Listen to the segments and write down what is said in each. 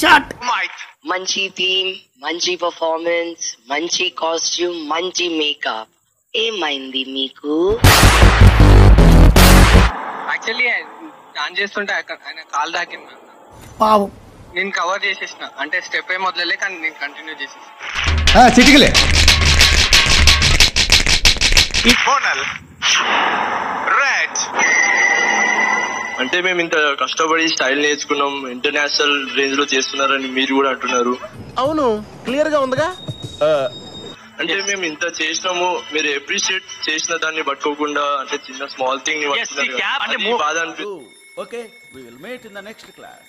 Shot మంచి theme మంచి performance మంచి కాస్ట్యూమ్ మంచి మేకప్ ఏమైంది మీకు యాక్చువల్లీ డాన్స్ చేస్తుంటే ఆయన- ఆయన కాల్ దాకింది పావు నేను కవర్ చేసేసిన అంటే స్టెప్ ఏం వదిలే కానీ నేను కంటిన్యూ చేసేసిన చిటికలే అంటే మేము ఇంత కష్టపడి స్టైల్ నేర్చుకున్నాం ఇంటర్నేషనల్ రేంజ్ లో చేస్తున్నారని మీరు కూడా అంటున్నారు అవును క్లియర్ గా ఉందిగా అంటే మేము ఇంత చేసినాము మీరు అప్రిషియేట్ చేసిన దాన్ని పట్టుకోకుండా అంటే చిన్న స్మాల్ థింగ్ ని పట్టుకున్నారు కదా. అంటే అది మూ- బాధ అనిపి okay we will meet in the next class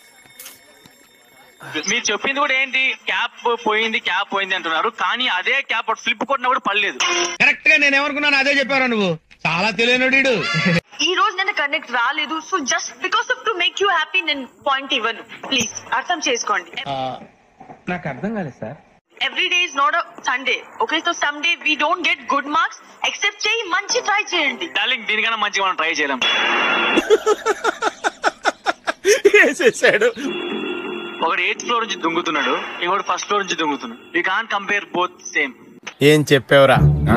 మీరు చెప్పింది కూడా ఏంటి క్యాప్ పోయింది క్యాప్ పోయింది అంటున్నారు కానీ అదే క్యాప్ ఫ్లిప్ కొట్టినా కూడా పడలేదు కరెక్ట్ గా నేను ఏమనుకున్నాను అదే చెప్పారా నువ్వు చాలా తెలియనుడు ఈ రోజు నేను కనెక్ట్ రాలేదు so just because of to make you happy నేను పాయింట్ ఇవ్వను ప్లీజ్ అర్థం చేసుకోండి నాకు అర్థం కాలేదు sir every day is not Sunday okay so some day we don't get good marks except చేయి మంచి ట్రై చేయండి డార్లింగ్ దీనికన్నా మంచిగా మనం ట్రై చేయలేం వేసేసాడు ఒకటి ఎయిత్ ఫ్లోర్ నుంచి దుంగుతున్నాడు ఇంకోటి ఫస్ట్ ఫ్లోర్ నుంచి దుంగుతున్నాడు you can compare both same ఏం చెప్పావురా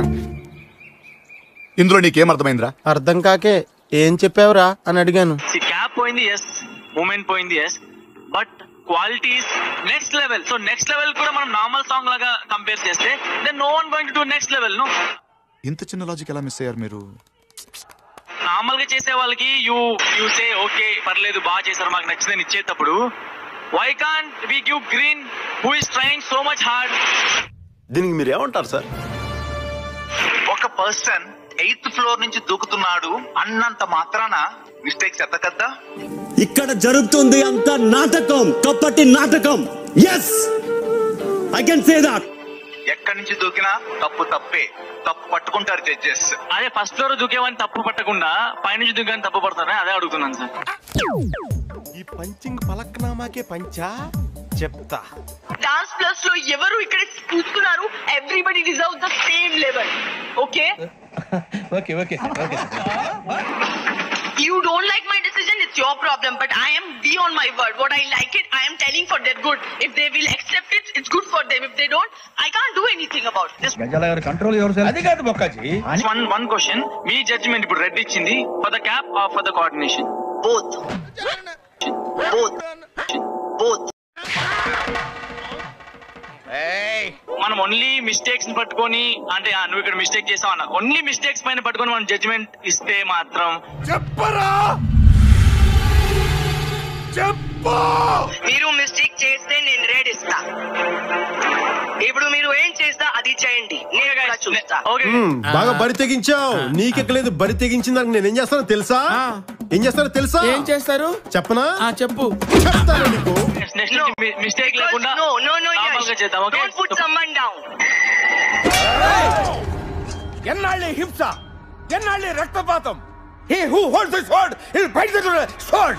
ఇందులో నీకేం అర్థమైందిరా అర్థం కాకే ఏం చెప్పావురా అని అడిగాను క్యాప్ పోయింది ఎస్ మూమెంట్ పోయింది yes but qualities next level so next level కూడా మనం నార్మల్ సాంగ్ లాగా కంపేర్ చేస్తే then no one going to next level no ఇంత చిన్న లాజిక్ ఎలా మిస్ అయ్యారు మీరు నార్మల్ గా చేసే వాళ్ళకి యూ యూ సే ఓకే పర్లేదు బాగా చేశారు మాకు నచ్చిందని ఇచ్చేటప్పుడు why can't we give green who is trying so much hard దీనికి మీరు ఏమంటారు సార్ ఒక పర్సన్ ఎయిత్ ఫ్లోర్ నుంచి దూకుతున్నాడు అన్నంత మాత్రాన మిస్టేక్స్ ఎత్తకద్దా ఇక్కడ జరుగుతుంది అంత నాటకం కప్పటి నాటకం yes I can say that ఎక్కడి నుంచి దూకినా తప్పు తప్పే తప్పు పట్టుకుంటారు జడ్జెస్ అదే ఫస్ట్ ఫ్లోర్ దూకేవని తప్పు పట్టకుండా పైనుంచి దూకేవని తప్పు పడతారని అదే అడుగుతున్నాను సార్ ఈ పంచింగ్ పలక్నామాకే పంచా చెప్తా డాన్స్ ప్లస్ లో ఎవరు ఇక్కడ కూర్చున్నారు everybody deserve the same level okay okay okay okay You don't like my decision, it's your problem. But I am beyond my word. What I like it, I am telling for their good. If they will accept it, it's good for them. If they don't, I can't do anything about it. This గజాల గారు control ఎవరు అది కాదు బొక్కాజీ one one question మీ judgment ఇప్పుడు red ఇచ్చింది for the cap or for the coordination both both both మనం ఓన్లీ మిస్టేక్స్ పట్టుకొని అంటే ఆ, నువ్వు ఇక్కడ మిస్టేక్ చేసావు అన్న ఓన్లీ మిస్టేక్స్ పైన పట్టుకొని మనం జడ్జిమెంట్ ఇస్తే మాత్రం చెప్పరా చెప్పు మీరు మిస్టేక్ చేస్తే నేను రెడ్ ఇస్తా ఇప్పుడు మీరు ఏం చేస్తా అది చేయండి నేను కూడా చూస్తా ఓకే బాగా బరి తెగించావు నీకెక్కలేదు బరి తెగించిన దానికి నేను ఏం చేస్తానో తెలుసా ఏం చేస్తానో తెలుసా ఏం చేస్తారు చెప్పనా ఆ చెప్పు చెప్తాను నీకు నెక్స్ట్ No. మిస్టేక్ Because లేకుండా no no no normal గా yes చేద్దాం okay don't put someone down ఎన్నాళ్ళి హింస ఎన్నాళ్ళి రక్తపాతం he who holds the sword will fight the sword